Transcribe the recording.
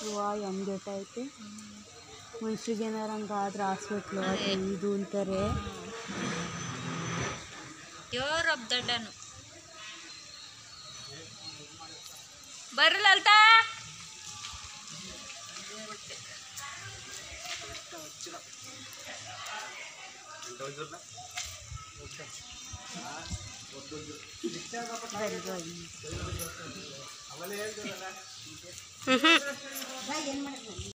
ವಾ ಹೆಂಗೆಟ್ಟೈತೆ ಮನುಷ್ರಿಗೆ ಏನಾರ ಹಂಗಾದ್ರೆ ಹಾಸ್ಪಿಟ್ಲು ಅದು ಇದು ಅಂತಾರೆ ಯೋರಬ್ ದೊಡ್ಡನು ಬರ್ರಿ ಲಲಿತಾ ಬರಿ ಬರಿ